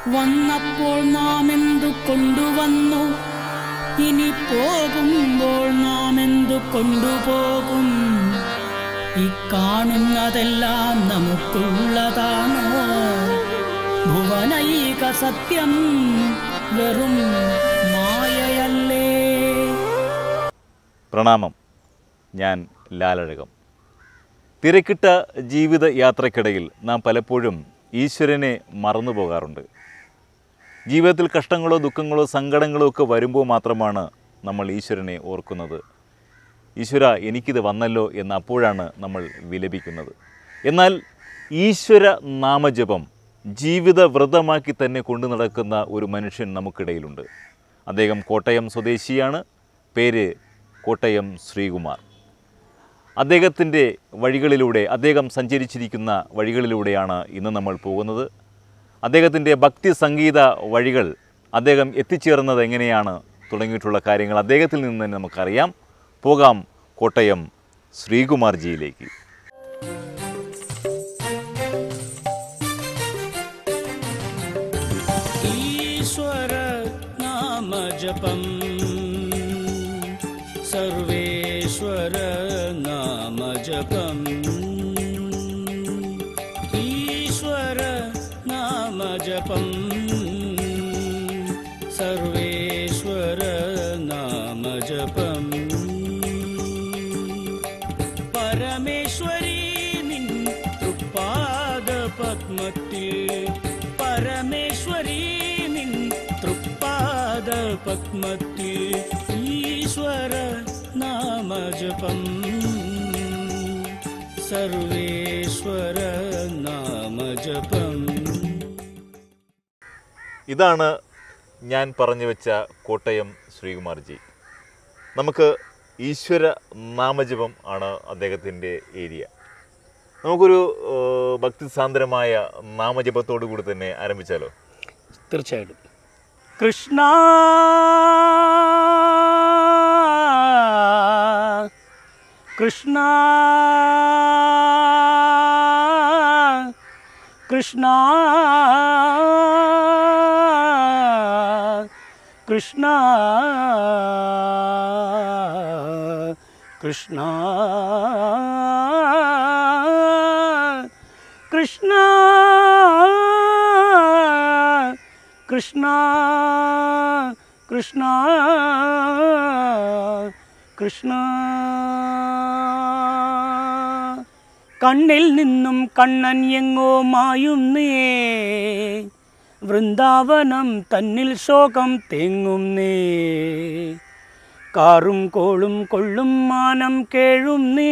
വന്നപ്പോൾ നാം എന്തു കൊണ്ടുവന്നു ഇനി പോകുമ്പോൾ നാം എന്തു കൊണ്ടുപോകും ഈ കാണുന്നതെല്ലാം നമുക്കുള്ളതാണോ ഭുവനൈക സത്യം വെറും മായയല്ലേ പ്രണാമം ഞാൻ ലാലഴകം തിരക്കിട്ട ജീവിത യാത്രക്കിടയിൽ നാം പലപ്പോഴും ഈശ്വരനെ മറന്നു പോകാറുണ്ട് ജീവിതത്തിൽ കഷ്ടങ്ങളോ ദുഃഖങ്ങളോ സങ്കടങ്ങളോ ഒക്കെ വരുമ്പോൾ മാത്രമാണ് നമ്മൾ ഈശ്വരനെ ഓർക്കുന്നത് ഈശ്വര എനിക്കിത് വന്നല്ലോ എന്ന് അപ്പോഴാണ് നമ്മൾ വിലപിക്കുന്നത് എന്നാൽ ഈശ്വര നാമജപം ജീവിത വ്രതമാക്കി തന്നെ കൊണ്ടു നടക്കുന്ന ഒരു മനുഷ്യൻ നമുക്കിടയിലുണ്ട് അദ്ദേഹം കോട്ടയം സ്വദേശിയാണ് പേര് കോട്ടയം ശ്രീകുമാർ അദ്ദേഹത്തിൻ്റെ വഴികളിലൂടെ അദ്ദേഹം സഞ്ചരിച്ചിരിക്കുന്ന വഴികളിലൂടെയാണ് ഇന്ന് നമ്മൾ പോകുന്നത് അദ്ദേഹത്തിൻ്റെ ഭക്തി സംഗീത വഴികൾ അദ്ദേഹം എത്തിച്ചേർന്നത് എങ്ങനെയാണ് തുടങ്ങിയിട്ടുള്ള കാര്യങ്ങൾ അദ്ദേഹത്തിൽ നിന്ന് തന്നെ നമുക്കറിയാം പോകാം കോട്ടയം ശ്രീകുമാർജിയിലേക്ക് ഈശ്വര നാമജപം സർവേശ്വര നാമജപം ഈശ്വര നാമജപം സർവേശ്വര നാമജപം പരമേശ്വരി നിൻ തൃപ്പാദ പത്മത്തിൽ പരമേശ്വരി നിൻ തൃപ്പാദ പത്മത്തിൽ ഈശ്വര നാമജപം സർവേശ്വര നാമജപം ഇതാണ് ഞാൻ പറഞ്ഞു വെച്ച കോട്ടയം ശ്രീകുമാർജി നമുക്ക് ഈശ്വര നാമജപം ആണ് അദ്ദേഹത്തിൻ്റെ ഏരിയ നമുക്കൊരു ഏഹ്, ഭക്തിസാന്ദ്രമായ നാമജപത്തോടു കൂടി തന്നെ ആരംഭിച്ചാലോ തീർച്ചയായിട്ടും കൃഷ്ണ കൃഷ്ണ കൃഷ്ണ കൃഷ്ണ കൃഷ്ണ കൃഷ്ണ കൃഷ്ണ കൃഷ്ണ കൃഷ്ണ കണ്ണിൽ നിന്നും കണ്ണൻ എങ്ങോ മായുന്നേ വൃന്ദാവനം തന്നിൽ ശോകം തേങ്ങുന്നേ കാറും കോളും കൊള്ളും മാനം കേഴുന്നേ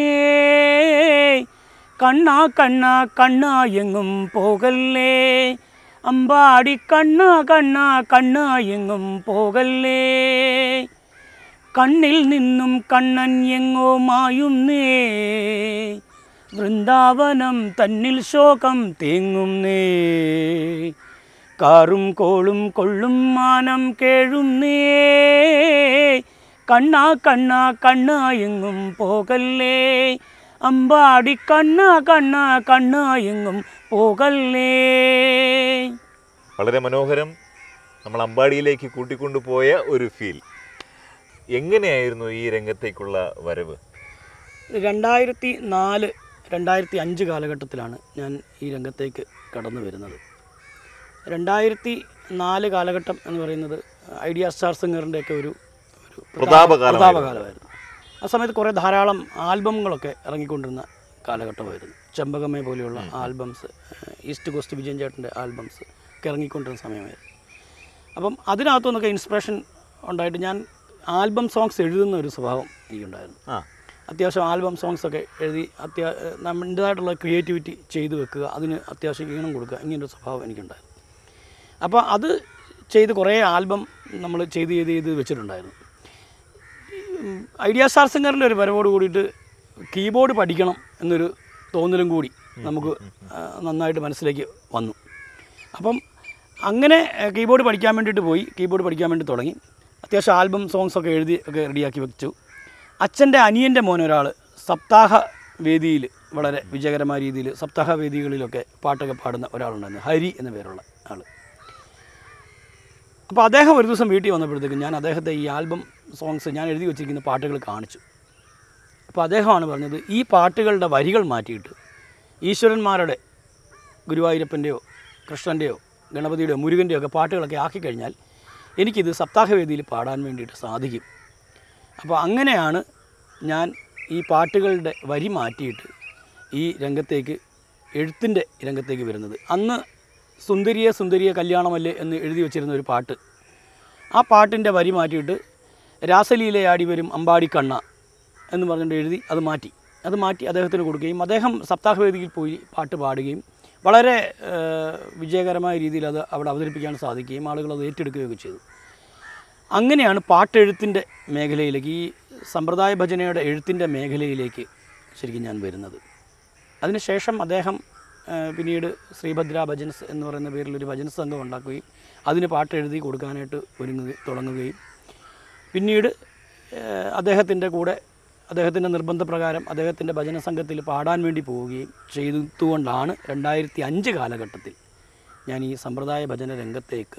കണ്ണാ കണ്ണാ കണ്ണാ എങ്ങും പോകല്ലേ അമ്പാടി കണ്ണാ കണ്ണാ കണ്ണാ എങ്ങും പോകല്ലേ കണ്ണിൽ നിന്നും കണ്ണൻ എങ്ങോ മായുന്നേ വൃന്ദാവനം തന്നിൽ ശോകം തേങ്ങുന്നേ കാറും കോളും കൊള്ളും മാനം കേഴുന്നേ കണ്ണാ കണ്ണാ കണ്ണാ എങ്ങും പോകല്ലേ അമ്പാടി കണ്ണാ കണ്ണാ കണ്ണാ എങ്ങും പോകല്ലേ വളരെ മനോഹരം നമ്മൾ അമ്പാടിയിലേക്ക് കൂട്ടിക്കൊണ്ടുപോയ ഒരു ഫീൽ എങ്ങനെയായിരുന്നു ഈ രംഗത്തേക്കുള്ള വരവ് രണ്ടായിരത്തി നാല് രണ്ടായിരത്തി അഞ്ച് കാലഘട്ടത്തിലാണ് ഞാൻ ഈ രംഗത്തേക്ക് കടന്നു വരുന്നത് രണ്ടായിരത്തി നാല് കാലഘട്ടം എന്ന് പറയുന്നത് ഐഡിയ സ്റ്റാർ സിംഗറിൻ്റെയൊക്കെ ഒരു ഒരു പ്രതാപകാലമായിരുന്നു. പ്രതാപകാലമായിരുന്നു ആ സമയത്ത് കുറേ ധാരാളം ആൽബങ്ങളൊക്കെ ഇറങ്ങിക്കൊണ്ടിരുന്ന കാലഘട്ടമായിരുന്നു ചെമ്പകമ്മ പോലെയുള്ള ആൽബംസ് ഈസ്റ്റ് കോസ്റ്റ് വിജയൻ ചേട്ടൻ്റെ ആൽബംസ് ഒക്കെ ഇറങ്ങിക്കൊണ്ടിരുന്ന സമയമായിരുന്നു അപ്പം അതിനകത്തു നിന്നൊക്കെ ഇൻസ്പിറേഷൻ ഉണ്ടായിട്ട് ഞാൻ ആൽബം സോങ്സ് എഴുതുന്ന ഒരു സ്വഭാവം എനിക്കുണ്ടായിരുന്നു ആ അത്യാവശ്യം ആൽബം സോങ്സ് ഒക്കെ എഴുതി അത്യാ നമ്മുടേതായിട്ടുള്ള ക്രിയേറ്റിവിറ്റി ചെയ്തു വെക്കുക അതിന് അത്യാവശ്യം ഈണം കൊടുക്കുക ഇങ്ങനൊരു സ്വഭാവം എനിക്കുണ്ടായിരുന്നു അപ്പോൾ അത് ചെയ്ത് കുറേ ആൽബം നമ്മൾ ചെയ്ത് ചെയ്ത് ചെയ്ത് വെച്ചിട്ടുണ്ടായിരുന്നു ഉം, ഐഡിയ സ്റ്റാർ സിംഗറിൻ്റെ ഒരു വരവോട് കൂടിയിട്ട് കീബോർഡ് പഠിക്കണം എന്നൊരു തോന്നലും കൂടി നമുക്ക് ആ, നന്നായിട്ട് മനസ്സിലേക്ക് വന്നു അപ്പം അങ്ങനെ ആ, കീബോർഡ് പഠിക്കാൻ വേണ്ടിയിട്ട് പോയി കീബോർഡ് പഠിക്കാൻ വേണ്ടി തുടങ്ങി അത്യാവശ്യം ആൽബം സോങ്സ് ഒക്കെ എഴുതി ഒക്കെ റെഡിയാക്കി വെച്ചു അച്ഛൻ്റെ അനിയൻ്റെ മോൻ ഒരാൾ സപ്താഹ വേദിയിൽ വളരെ വിജയകരമായ രീതിയിൽ സപ്താഹ വേദികളിലൊക്കെ പാട്ടൊക്കെ പാടുന്ന ഒരാളുണ്ടായിരുന്നു ഹരി എന്ന പേരുള്ള ആൾ അപ്പോൾ അദ്ദേഹം ഒരു ദിവസം വീട്ടിൽ വന്നപ്പോഴത്തേക്കും ഞാൻ അദ്ദേഹത്തെ ഈ ആൽബം സോങ്സ് ഞാൻ എഴുതി വെച്ചിരിക്കുന്ന പാട്ടുകൾ കാണിച്ചു അപ്പോൾ അദ്ദേഹമാണ് പറഞ്ഞത് ഈ പാട്ടുകളുടെ വരികൾ മാറ്റിയിട്ട് ഈശ്വരന്മാരുടെ ഗുരുവായൂരപ്പൻ്റെയോ കൃഷ്ണൻ്റെയോ ഗണപതിയുടെയോ മുരുകൻ്റെയോ ഒക്കെ പാട്ടുകളൊക്കെ ആക്കിക്കഴിഞ്ഞാൽ എനിക്കിത് സപ്താഹവേദിയിൽ പാടാൻ വേണ്ടിയിട്ട് സാധിക്കും അപ്പോൾ അങ്ങനെയാണ് ഞാൻ ഈ പാട്ടുകളുടെ വരി മാറ്റിയിട്ട് ഈ രംഗത്തേക്ക് എഴുത്തിൻ്റെ രംഗത്തേക്ക് വരുന്നത് അന്ന് സുന്ദരിയെ സുന്ദരിയെ കല്യാണമല്ലേ എന്ന് എഴുതി വച്ചിരുന്ന ഒരു പാട്ട് ആ പാട്ടിൻ്റെ വരി മാറ്റിയിട്ട് രാസലീലയാടി വരും അമ്പാടിക്കണ്ണ എന്ന് പറഞ്ഞുകൊണ്ട് എഴുതി അത് മാറ്റി അത് മാറ്റി അദ്ദേഹത്തിന് കൊടുക്കുകയും അദ്ദേഹം സപ്താഹവേദിയിൽ പോയി പാട്ട് പാടുകയും വളരെ ഏഹ്, വിജയകരമായ രീതിയിൽ അത് അവിടെ അവതരിപ്പിക്കാൻ സാധിക്കുകയും ആളുകൾ അത് ഏറ്റെടുക്കുകയൊക്കെ ചെയ്തു അങ്ങനെയാണ് പാട്ടെഴുത്തിൻ്റെ മേഖലയിലേക്ക് ഈ സമ്പ്രദായ ഭജനയുടെ എഴുത്തിൻ്റെ മേഖലയിലേക്ക് ശരിക്കും ഞാൻ വരുന്നത് അതിനുശേഷം അദ്ദേഹം ആ, പിന്നീട് ശ്രീഭദ്ര ഭജൻസ് എന്ന് പറയുന്ന പേരിൽ ഒരു ഭജൻസ് സംഘം ഉണ്ടാക്കുകയും അതിന് പാട്ട് എഴുതി കൊടുക്കാനായിട്ട് ഒരുങ്ങുക തുടങ്ങുകയും പിന്നീട് അദ്ദേഹത്തിൻ്റെ കൂടെ അദ്ദേഹത്തിൻ്റെ നിർബന്ധപ്രകാരം അദ്ദേഹത്തിൻ്റെ ഭജന സംഘത്തിൽ പാടാൻ വേണ്ടി പോവുകയും ചെയ്തുകൊണ്ടാണ് രണ്ടായിരത്തി അഞ്ച് കാലഘട്ടത്തിൽ ഞാൻ ഈ സമ്പ്രദായ ഭജന രംഗത്തേക്ക്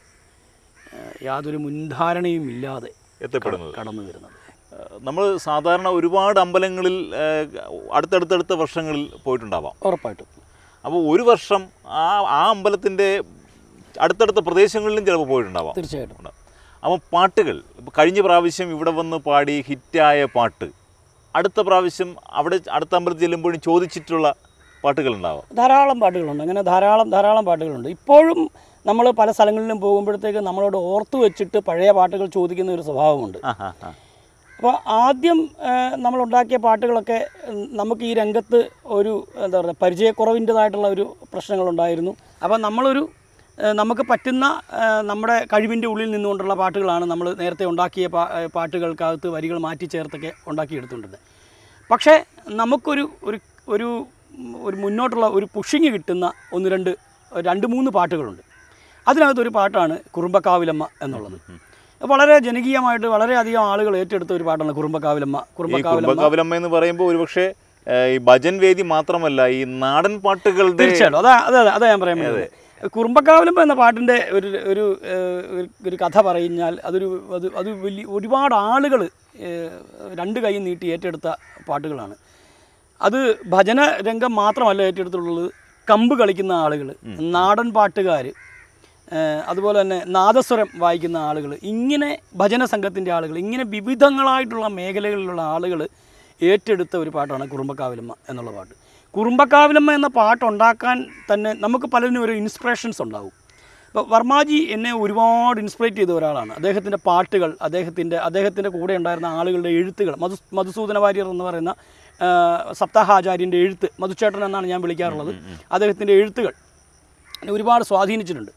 ആ, യാതൊരു മുൻധാരണയും ഇല്ലാതെ എത്തപ്പെടുന്നത് കടന്നു വരുന്നത് നമ്മൾ സാധാരണ ഒരുപാട് അമ്പലങ്ങളിൽ ഏഹ്, അടുത്തടുത്തടുത്ത വർഷങ്ങളിൽ പോയിട്ടുണ്ടാവാം ഉറപ്പായിട്ടും അപ്പോൾ ഒരു വർഷം ആ ആ അമ്പലത്തിൻ്റെ അടുത്തടുത്ത പ്രദേശങ്ങളിലും ചിലപ്പോൾ പോയിട്ടുണ്ടാവാം തീർച്ചയായിട്ടും അപ്പോൾ പാട്ടുകൾ ഇപ്പോൾ കഴിഞ്ഞ പ്രാവശ്യം ഇവിടെ വന്ന് പാടി ഹിറ്റായ പാട്ട് അടുത്ത പ്രാവശ്യം അവിടെ അടുത്ത അമ്പലത്തിൽ ചെല്ലുമ്പോഴും ചോദിച്ചിട്ടുള്ള പാട്ടുകൾ ഉണ്ടാവാം ധാരാളം പാട്ടുകളുണ്ട് അങ്ങനെ ധാരാളം ധാരാളം പാട്ടുകളുണ്ട് ഇപ്പോഴും നമ്മൾ പല സ്ഥലങ്ങളിലും പോകുമ്പോഴത്തേക്ക് നമ്മളോട് ഓർത്തു വെച്ചിട്ട് പഴയ പാട്ടുകൾ ചോദിക്കുന്ന ഒരു സ്വഭാവമുണ്ട് ആ ആ ആ അപ്പോൾ ആദ്യം നമ്മൾ ഉണ്ടാക്കിയ പാട്ടുകളൊക്കെ ഉം, നമുക്ക് ഈ രംഗത്ത് ഒരു എന്താ പറയുക പരിചയക്കുറവിൻ്റെതായിട്ടുള്ള ഒരു പ്രശ്നങ്ങളുണ്ടായിരുന്നു അപ്പോൾ നമ്മളൊരു ഏഹ്, നമുക്ക് പറ്റുന്ന ഏഹ്, നമ്മുടെ കഴിവിൻ്റെ ഉള്ളിൽ നിന്നുകൊണ്ടുള്ള പാട്ടുകളാണ് നമ്മൾ നേരത്തെ ഉണ്ടാക്കിയ പാ ഏഹ്, പാട്ടുകൾക്കകത്ത് വരികൾ മാറ്റി ചേർത്തൊക്കെ ഉണ്ടാക്കിയെടുത്തുകൊണ്ടിരുന്നത് പക്ഷേ നമുക്കൊരു ഒരു ഒരു ഒരു മുന്നോട്ടുള്ള ഒരു പുഷിങ് കിട്ടുന്ന ഒന്ന് രണ്ട് രണ്ട് മൂന്ന് പാട്ടുകളുണ്ട് അതിനകത്തൊരു പാട്ടാണ് കുറുമ്പക്കാവിലമ്മ എന്നുള്ളത് വളരെ ജനകീയമായിട്ട് വളരെയധികം ആളുകൾ ഏറ്റെടുത്ത ഒരു പാട്ടാണ് കുറുമ്പക്കാവിലമ്മ ഈ കുറുമ്പക്കാവിലമ്മ കുടുംബകവലമ്മ എന്ന് പറയുമ്പോൾ ഒരുപക്ഷെ ഏഹ്, ഈ ഭജൻ വേദി മാത്രമല്ല ഈ നാടൻ പാട്ടുകളുടെ തീർച്ചയായിട്ടും അതാ അതെ അതെ അതാ ഞാൻ പറയാൻ പറ്റുന്നത് കുറുമ്പക്കാവിലമ്മ എന്ന പാട്ടിൻ്റെ ഒരു ഒരു ഏഹ്, ഒരു- ഒരു കഥ പറഞ്ഞാൽ അതൊരു അത് അത് വലിയ ഒരുപാട് ആളുകൾ രണ്ട് കൈ നീട്ടി ഏറ്റെടുത്ത പാട്ടുകളാണ് അത് ഭജന രംഗം മാത്രമല്ല ഏറ്റെടുത്തിട്ടുള്ളത് കമ്പ് കളിക്കുന്ന ആളുകൾ നാടൻ പാട്ടുകാർ അതുപോലെ തന്നെ നാദസ്വരം വായിക്കുന്ന ആളുകൾ ഇങ്ങനെ ഭജന സംഘത്തിൻ്റെ ആളുകൾ ഇങ്ങനെ വിവിധങ്ങളായിട്ടുള്ള മേഖലകളിലുള്ള ആളുകൾ ഏറ്റെടുത്ത ഒരു പാട്ടാണ് കുറുമ്പക്കാവിലമ്മ എന്നുള്ള പാട്ട് കുറുമ്പക്കാവിലമ്മ എന്ന പാട്ടുണ്ടാക്കാൻ തന്നെ നമുക്ക് പലതിനും ഒരു ഇൻസ്പിറേഷൻസ് ഉണ്ടാവും ഇപ്പോൾ വർമാജി എന്നെ ഒരുപാട് ഇൻസ്പിറേറ്റ് ചെയ്ത ഒരാളാണ് അദ്ദേഹത്തിൻ്റെ പാട്ടുകൾ അദ്ദേഹത്തിൻ്റെ അദ്ദേഹത്തിൻ്റെ കൂടെ ഉണ്ടായിരുന്ന ആളുകളുടെ എഴുത്തുകൾ മധു മധുസൂദന വാര്യർ എന്ന് പറയുന്ന ആ, സപ്താഹാചാര്യൻ്റെ എഴുത്ത് മധുചേട്ടൻ എന്നാണ് ഞാൻ വിളിക്കാറുള്ളത് അദ്ദേഹത്തിൻ്റെ എഴുത്തുകൾ എന്നെ ഒരുപാട് സ്വാധീനിച്ചിട്ടുണ്ട്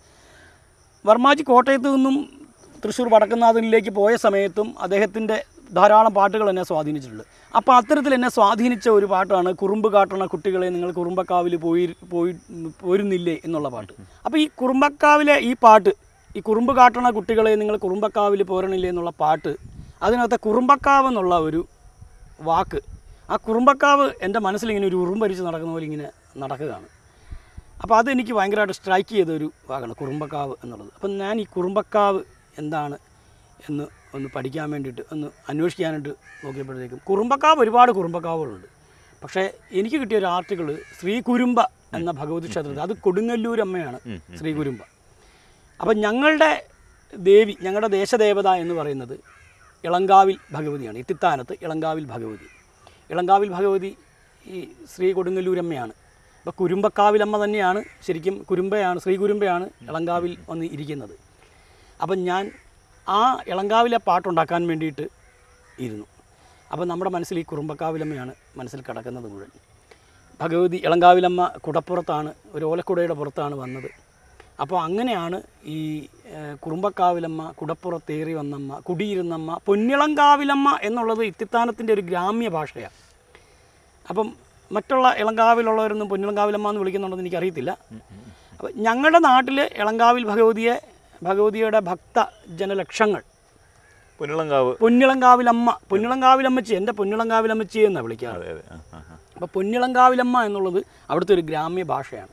വർമാജി കോട്ടയത്ത് നിന്നും തൃശ്ശൂർ വടക്കുന്നാഥനിലേക്ക് പോയ സമയത്തും അദ്ദേഹത്തിൻ്റെ ധാരാളം പാട്ടുകൾ എന്നെ സ്വാധീനിച്ചിട്ടുണ്ട് അപ്പോൾ അത്തരത്തിൽ എന്നെ സ്വാധീനിച്ച ഒരു പാട്ടാണ് കുറുമ്പ് കാട്ടണ കുട്ടികളെ നിങ്ങൾ കുറുമ്പക്കാവിൽ പോയി പോയി പോരുന്നില്ലേ എന്നുള്ള പാട്ട് അപ്പോൾ ഈ കുറുമ്പക്കാവിലെ ഈ പാട്ട് ഈ കുറുമ്പ് കാട്ടണ കുട്ടികളെ നിങ്ങൾ കുറുമ്പക്കാവിൽ പോരണില്ലേ എന്നുള്ള പാട്ട് അതിനകത്തെ കുറുമ്പക്കാവ് എന്നുള്ള ഒരു വാക്ക് ആ കുറുമ്പക്കാവ് എൻ്റെ മനസ്സിൽ ഇങ്ങനെ ഒരു ഉറുമ്പരിച്ച് നടക്കുന്ന പോലെ ഇങ്ങനെ നടക്കുകയാണ് അപ്പോൾ അതെനിക്ക് ഭയങ്കരമായിട്ട് സ്ട്രൈക്ക് ചെയ്ത ഒരു ഭാഗമാണ് കുറുമ്പക്കാവ് എന്നുള്ളത് അപ്പം ഞാൻ ഈ കുറുമ്പക്കാവ് എന്താണ് എന്ന് ഒന്ന് പഠിക്കാൻ വേണ്ടിയിട്ട് ഒന്ന് അന്വേഷിക്കാനായിട്ട് നോക്കിയപ്പോഴത്തേക്കും കുറുമ്പക്കാവ് ഒരുപാട് കുറുമ്പക്കാവുകളുണ്ട് പക്ഷേ എനിക്ക് കിട്ടിയ ഒരു ആർട്ടിക്കിൾ ശ്രീ കുരുമ്പ എന്ന ഭഗവതി ക്ഷേത്രത്തിൽ അത് കൊടുങ്ങല്ലൂർ അമ്മയാണ് ശ്രീ കുരുമ്പ അപ്പം ഞങ്ങളുടെ ദേവി ഞങ്ങളുടെ ദേശദേവത എന്ന് പറയുന്നത് ഇളങ്കാവിൽ ഭഗവതിയാണ് ഇത്തിത്താനത്ത് ഇളങ്കാവിൽ ഭഗവതി ഇളങ്കാവിൽ ഭഗവതി ഈ ശ്രീ കൊടുങ്ങല്ലൂരമ്മയാണ് അപ്പോൾ കുരുമ്പക്കാവിലമ്മ തന്നെയാണ് ശരിക്കും കുരുമ്പയാണ് ശ്രീ കുരുമ്പയാണ് ഇളങ്കാവിൽ വന്ന് ഇരിക്കുന്നത് അപ്പം ഞാൻ ആ ഇളങ്കാവിലെ പാട്ടുണ്ടാക്കാൻ വേണ്ടിയിട്ട് ഇരുന്നു അപ്പം നമ്മുടെ മനസ്സിൽ ഈ കുറുമ്പക്കാവിലമ്മയാണ് മനസ്സിൽ കിടക്കുന്നത് മുഴുവൻ ഭഗവതി ഇളങ്കാവിലമ്മ കുടപ്പുറത്താണ് ഒരു ഓലക്കുടയുടെ പുറത്താണ് വന്നത് അപ്പോൾ അങ്ങനെയാണ് ഈ ഏഹ്, കുറുമ്പക്കാവിലമ്മ കുടപ്പുറത്തേറി വന്നമ്മ കുടിയിരുന്നമ്മ പൊന്നിളങ്കാവിലമ്മ എന്നുള്ളത് ഇത്തിത്താനത്തിൻ്റെ ഒരു ഗ്രാമ്യ ഭാഷയാണ് അപ്പം മറ്റുള്ള ഇളങ്കാവിലുള്ളവരൊന്നും പൊന്നിളങ്കാവിലമ്മ എന്ന് വിളിക്കുന്നുണ്ടെന്ന് എനിക്കറിയത്തില്ല അപ്പം ഞങ്ങളുടെ നാട്ടിൽ ഇളങ്കാവിൽ ഭഗവതിയെ ഭഗവതിയുടെ ഭക്ത ജനലക്ഷങ്ങൾ പുന്നിളങ്കാവ് പൊന്നിളങ്കാവിലമ്മ പൊന്നിളങ്കാവിലമ്മച്ചി എൻ്റെ പൊന്നിളങ്കാവിലമ്മച്ചി എന്നാണ് വിളിക്കാറ് അതെ അതെ ആ, ആ, ആ. അപ്പോൾ പൊന്നിളങ്കാവിലമ്മ എന്നുള്ളത് അവിടുത്തെ ഒരു ഗ്രാമ്യ ഭാഷയാണ്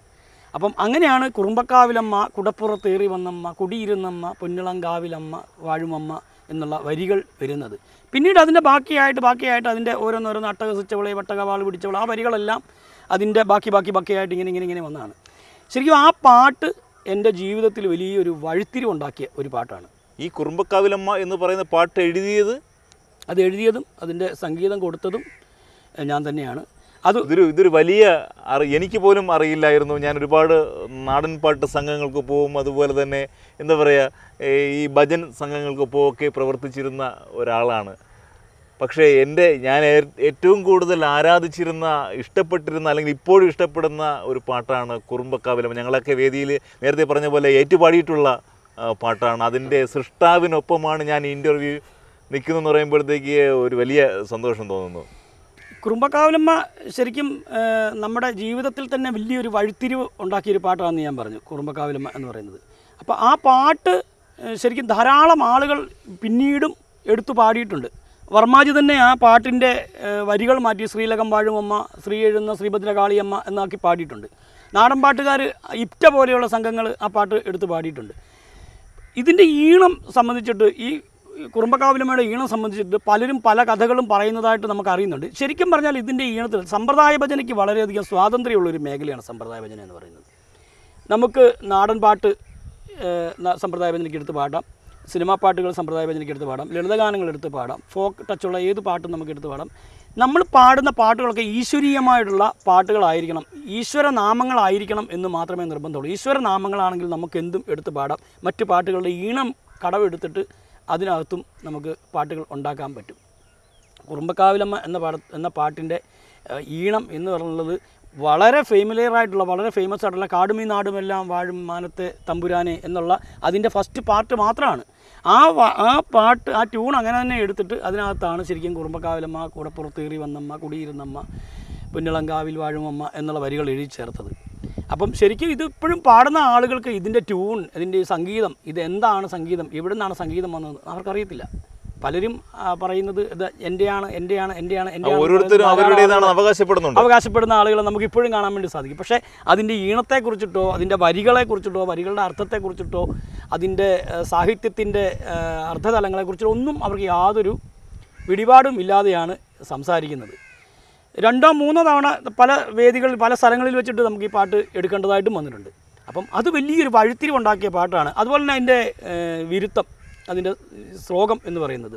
അപ്പം അങ്ങനെയാണ് കുറുമ്പക്കാവിലമ്മ കുടപ്പുറത്തേറി വന്നമ്മ കുടിയിരുന്നമ്മ പൊന്നിളങ്കാവിലമ്മ വാഴുമമ്മ എന്നുള്ള വരികൾ വരുന്നത് പിന്നീട് അതിൻ്റെ ബാക്കിയായിട്ട് ബാക്കിയായിട്ട് അതിൻ്റെ ഓരോന്നോരോന്ന് അട്ടഹസിച്ചവളെ വട്ടകവാൾ പിടിച്ചവൾ ആ വരികളെല്ലാം അതിൻ്റെ ബാക്കി ബാക്കി ബാക്കിയായിട്ട് ഇങ്ങനെ ഇങ്ങനെ ഇങ്ങനെ വന്നതാണ് ശരിക്കും ആ പാട്ട് എൻ്റെ ജീവിതത്തിൽ വലിയൊരു വഴിത്തിരിവുണ്ടാക്കിയ ഒരു പാട്ടാണ് ഈ കുറുമ്പക്കാവിലമ്മ എന്ന് പറയുന്ന പാട്ട് എഴുതിയത് അത് എഴുതിയതും അതിൻ്റെ സംഗീതം കൊടുത്തതും എഹ്, ഞാൻ തന്നെയാണ് അത് ഇതൊരു ഇതൊരു വലിയ അറി എനിക്ക് പോലും അറിയില്ലായിരുന്നു ഞാൻ ഒരുപാട് നാടൻ പാട്ട് സംഘങ്ങൾക്ക് പോവും അതുപോലെ തന്നെ എന്താ പറയുക ഈ ഭജൻ സംഘങ്ങൾക്കൊപ്പം ഒക്കെ പ്രവർത്തിച്ചിരുന്ന ഒരാളാണ് പക്ഷേ എൻ്റെ ഞാൻ ഏ- ഏറ്റവും കൂടുതൽ ആരാധിച്ചിരുന്ന ഇഷ്ടപ്പെട്ടിരുന്ന അല്ലെങ്കിൽ ഇപ്പോഴും ഇഷ്ടപ്പെടുന്ന ഒരു പാട്ടാണ് കുറുമ്പക്കാവിലം ഞങ്ങളൊക്കെ വേദിയിൽ നേരത്തെ പറഞ്ഞ പോലെ ഏറ്റുപാടിയിട്ടുള്ള ആ, പാട്ടാണ് അതിൻ്റെ സൃഷ്ടാവിനൊപ്പമാണ് ഞാൻ ഇൻ്റർവ്യൂ നിൽക്കുന്നതെന്ന് പറയുമ്പോഴത്തേക്ക് ഒരു വലിയ സന്തോഷം തോന്നുന്നു കുറുമ്പക്കാവിലമ്മ ശരിക്കും ഏഹ്, നമ്മുടെ ജീവിതത്തിൽ തന്നെ വലിയൊരു വഴിത്തിരിവ് ഉണ്ടാക്കിയൊരു പാട്ടാണെന്ന് ഞാൻ പറഞ്ഞു കുറുമ്പക്കാവിലമ്മ എന്ന് പറയുന്നത് അപ്പോൾ ആ പാട്ട് ഏഹ്, ശരിക്കും ധാരാളം ആളുകൾ പിന്നീടും എടുത്തു പാടിയിട്ടുണ്ട് വർമാജി തന്നെ ആ പാട്ടിൻ്റെ ഏഹ്, വരികൾ മാറ്റി ശ്രീലകം വാഴുമമ്മ ശ്രീ എഴുന്ന ശ്രീഭദ്രകാളിയമ്മ എന്നാക്കി പാടിയിട്ടുണ്ട് നാടൻ പാട്ടുകാർ ഇപ്റ്റ പോലെയുള്ള സംഘങ്ങൾ ആ പാട്ട് എടുത്ത് പാടിയിട്ടുണ്ട് ഇതിൻ്റെ ഈണം സംബന്ധിച്ചിട്ട് ഈ കുറുമ്പക്കാവിലമ്മയുടെ ഈണം സംബന്ധിച്ചിട്ട് പലരും പല കഥകളും പറയുന്നതായിട്ട് നമുക്ക് അറിയുന്നുണ്ട് ശരിക്കും പറഞ്ഞാൽ ഇതിൻ്റെ ഈണത്തിൽ സമ്പ്രദായ ഭജനയ്ക്ക് വളരെയധികം സ്വാതന്ത്ര്യമുള്ള ഒരു മേഖലയാണ് സമ്പ്രദായ ഭജന എന്ന് പറയുന്നത് നമുക്ക് നാടൻ പാട്ട് ഏഹ്, ന- സമ്പ്രദായ ഭജനയ്ക്ക് എടുത്ത് പാടാം സിനിമാ പാട്ടുകൾ സമ്പ്രദായ ഭജനയ്ക്ക് എടുത്ത് പാടാം ലളിതഗാനങ്ങൾ എടുത്ത് പാടാം ഫോക്ക് ടച്ചുള്ള ഏത് പാട്ടും നമുക്ക് എടുത്ത് പാടാം നമ്മൾ പാടുന്ന പാട്ടുകളൊക്കെ ഈശ്വരീയമായിട്ടുള്ള പാട്ടുകളായിരിക്കണം ഈശ്വര നാമങ്ങളായിരിക്കണം എന്ന് മാത്രമേ നിർബന്ധമുള്ളൂ ഈശ്വര നാമങ്ങളാണെങ്കിൽ നമുക്ക് എന്തും എടുത്ത് പാടാം മറ്റു പാട്ടുകളുടെ ഈണം കടമെടുത്തിട്ട് അതിനകത്തും നമുക്ക് പാട്ടുകൾ ഉണ്ടാക്കാൻ പറ്റും കുറുമ്പക്കാവിലമ്മ എന്ന പാട എന്ന പാട്ടിൻ്റെ ഏഹ്, ഈണം എന്ന് പറയുന്നത് വളരെ ഫെമിലിയർ ആയിട്ടുള്ള വളരെ ഫേമസ് ആയിട്ടുള്ള കാടുമീ നാടുമെല്ലാം വാഴും മാനത്തെ തമ്പുരാനെ എന്നുള്ള അതിൻ്റെ ഫസ്റ്റ് പാർട്ട് മാത്രമാണ് ആ വ- ആ പാട്ട് ആ ട്യൂൺ അങ്ങനെ തന്നെ എടുത്തിട്ട് അതിനകത്താണ് ശരിക്കും കുറുമ്പക്കാവിലമ്മ കൂടപ്പുറത്തേറി വന്നമ്മ കുടിയിരുന്നമ്മ പുന്നിളങ്കാവിൽ വാഴുമമ്മ എന്നുള്ള വരികൾ എഴുതി ചേർത്തത് അപ്പം ശരിക്കും ഇത് ഇപ്പോഴും പാടുന്ന ആളുകൾക്ക് ഇതിൻ്റെ ട്യൂൺ ഇതിൻ്റെ ഈ സംഗീതം ഇത് എന്താണ് സംഗീതം എവിടെ നിന്നാണ് സംഗീതം വന്നത് അവർക്കറിയത്തില്ല പലരും ആ, പറയുന്നത് ഇത് എൻ്റെയാണ് എൻ്റെയാണ് എൻ്റെയാണ് എൻ്റെയാണ് ഓരോരുത്തരും അവരുടേതാണ് അവകാശപ്പെടുന്നുണ്ട് അവകാശപ്പെടുന്ന ആളുകളെ നമുക്ക് ഇപ്പോഴും കാണാൻ വേണ്ടി സാധിക്കും പക്ഷേ അതിൻ്റെ ഈണത്തെക്കുറിച്ചിട്ടോ അതിൻ്റെ വരികളെക്കുറിച്ചിട്ടോ വരികളുടെ അർത്ഥത്തെക്കുറിച്ചിട്ടോ അതിൻ്റെ സാഹിത്യത്തിൻ്റെ അർത്ഥതലങ്ങളെക്കുറിച്ചിട്ടോ ഒന്നും അവർക്ക് യാതൊരു പിടിപാടും ഇല്ലാതെയാണ് സംസാരിക്കുന്നത് രണ്ടോ മൂന്നോ തവണ പല വേദികളിൽ പല സ്ഥലങ്ങളിൽ വെച്ചിട്ട് നമുക്ക് ഈ പാട്ട് എടുക്കേണ്ടതായിട്ടും വന്നിട്ടുണ്ട് അപ്പം അത് വലിയൊരു വഴിത്തിരിവുണ്ടാക്കിയ പാട്ടാണ് അതുപോലെ തന്നെ അതിൻ്റെ ഏഹ്, വിരുത്തം അതിൻ്റെ ശ്ലോകം എന്ന് പറയുന്നത്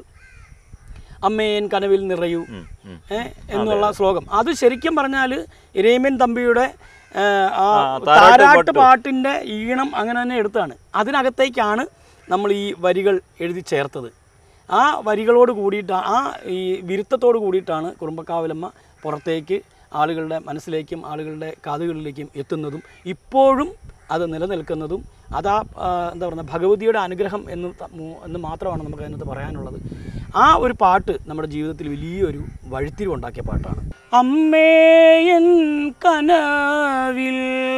അമ്മേൻ കനവിൽ നിറയൂ ഉം, ഉം. ഏ, എന്നുള്ള ശ്ലോകം അത് ശരിക്കും പറഞ്ഞാൽ രേമൻ തമ്പിയുടെ ഏ, ആ ആ, താരാട്ട് താരാട്ട് പാട്ട്. പാട്ടിൻ്റെ ഈണം അങ്ങനെ തന്നെ എടുത്താണ് അതിനകത്തേക്കാണ് നമ്മൾ ഈ വരികൾ എഴുതി ചേർത്തത് ആ വരികളോട് കൂടിയിട്ട് ആ ഈ വിരുത്തത്തോട് കൂടിയിട്ടാണ് കുറുമ്പക്കാവിലമ്മ പുറത്തേക്ക് ആളുകളുടെ മനസ്സിലേക്കും ആളുകളുടെ കാതുകളിലേക്കും എത്തുന്നതും ഇപ്പോഴും അത് നിലനിൽക്കുന്നതും അതാ ആ, എന്താ പറയുക ഭഗവതിയുടെ അനുഗ്രഹം എന്ന് ത- മു- എന്ന് മാത്രമാണ് നമുക്ക് അതിനകത്ത് പറയാനുള്ളത് ആ ഒരു പാട്ട് നമ്മുടെ ജീവിതത്തിൽ വലിയൊരു വഴിത്തിരിവുണ്ടാക്കിയ പാട്ടാണ് അമ്മേയൻ കനവിൽ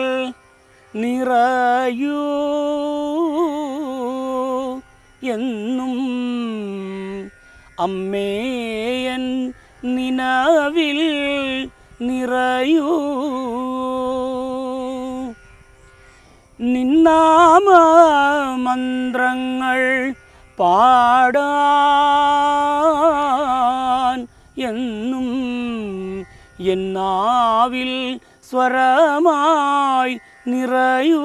നിറയൂ എന്നും അമ്മേയൻ നിലവിൽ നിറയൂ നിന്നാമ മന്ത്രങ്ങൾ പാടാൻ എന്നും എന്നാവിൽ സ്വരമായി നിറയൂ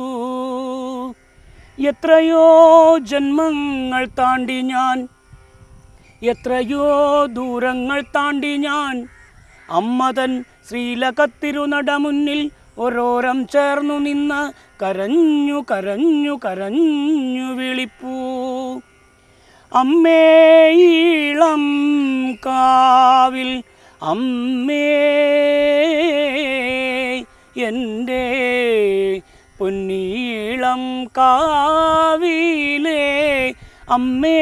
എത്രയോ ജന്മങ്ങൾ താണ്ടി ഞാൻ എത്രയോ ദൂരങ്ങൾ താണ്ടി ഞാൻ അമ്മതൻ ശ്രീലകത്തിരുനട മുന്നിൽ ഓരോരം ചേർന്നു നിന്ന് കരഞ്ഞു കരഞ്ഞു കരഞ്ഞു വിളിപ്പൂ അമ്മേയിളം കാവിൽ അമ്മേ എൻ്റെ പൊന്നീളം കാവിലേ അമ്മേ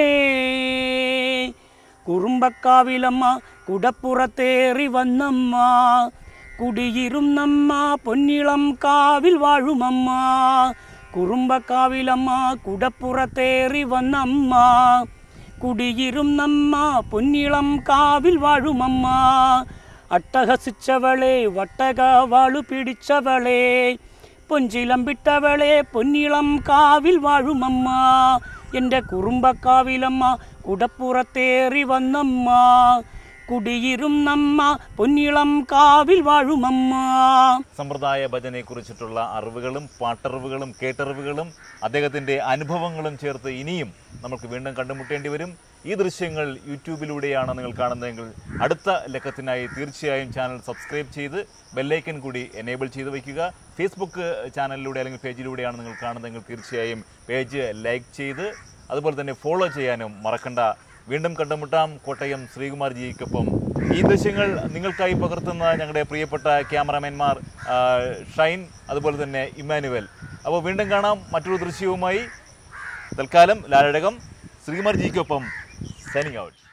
കുറുമ്പക്കാവിലമ്മ കുടപ്പുറത്തേറി വന്നമ്മ കുടിയിരുന്നമ്മ പൊന്നിളം കാവിൽ വാഴുമമ്മ കുറുമ്പക്കാവിലമ്മ കുടപ്പുറത്തേറി വന്നമ്മ കുടിയിരുന്നമ്മ പൊന്നിളം കാവിൽ വാഴുമമ്മ അട്ടഹസിച്ചവളെ വട്ടക വാളു പിടിച്ചവളെ പൊഞ്ചിലം പൊന്നിളം കാവിൽ വാഴുമമ്മ എൻ്റെ കുറുമ്പക്കാവിലമ്മ കുടപ്പുറത്തേറി വന്നമ്മ കുടിയിരും നമ്മ പൊന്നിളം കാവിൽ വാഴുമമ്മ സമ്പ്രദായ ഭജനയെ കുറിച്ചിട്ടുള്ള അറിവുകളും പാട്ടറിവുകളും കേട്ടറിവുകളും അദ്ദേഹത്തിൻ്റെ അനുഭവങ്ങളും ചേർത്ത് ഇനിയും നമുക്ക് വീണ്ടും കണ്ടുമുട്ടേണ്ടി വരും ഈ ദൃശ്യങ്ങൾ യൂട്യൂബിലൂടെയാണ് നിങ്ങൾ കാണുന്നതെങ്കിൽ അടുത്ത ലക്കത്തിനായി തീർച്ചയായും ചാനൽ സബ്സ്ക്രൈബ് ചെയ്ത് ബെല്ലൈക്കൻ കൂടി എനേബിൾ ചെയ്ത് വയ്ക്കുക ഫേസ്ബുക്ക് ചാനലിലൂടെ അല്ലെങ്കിൽ പേജിലൂടെയാണ് നിങ്ങൾ കാണുന്നതെങ്കിൽ തീർച്ചയായും പേജ് ലൈക്ക് ചെയ്ത് അതുപോലെ തന്നെ ഫോളോ ചെയ്യാനും മറക്കണ്ട വീണ്ടും കണ്ടുമുട്ടാം കോട്ടയം ശ്രീകുമാർ ജിക്കൊപ്പം ഈ ദൃശ്യങ്ങൾ നിങ്ങൾക്കായി പകർത്തുന്ന ഞങ്ങളുടെ പ്രിയപ്പെട്ട ക്യാമറാമാൻമാർ ആ, ഷൈൻ അതുപോലെ തന്നെ ഇമ്മാനുവൽ അപ്പോൾ വീണ്ടും കാണാം മറ്റൊരു ദൃശ്യവുമായി തൽക്കാലം ലാലടകം ശ്രീകുമാർ ജിക്കൊപ്പം സൈനിങ് ഔട്ട്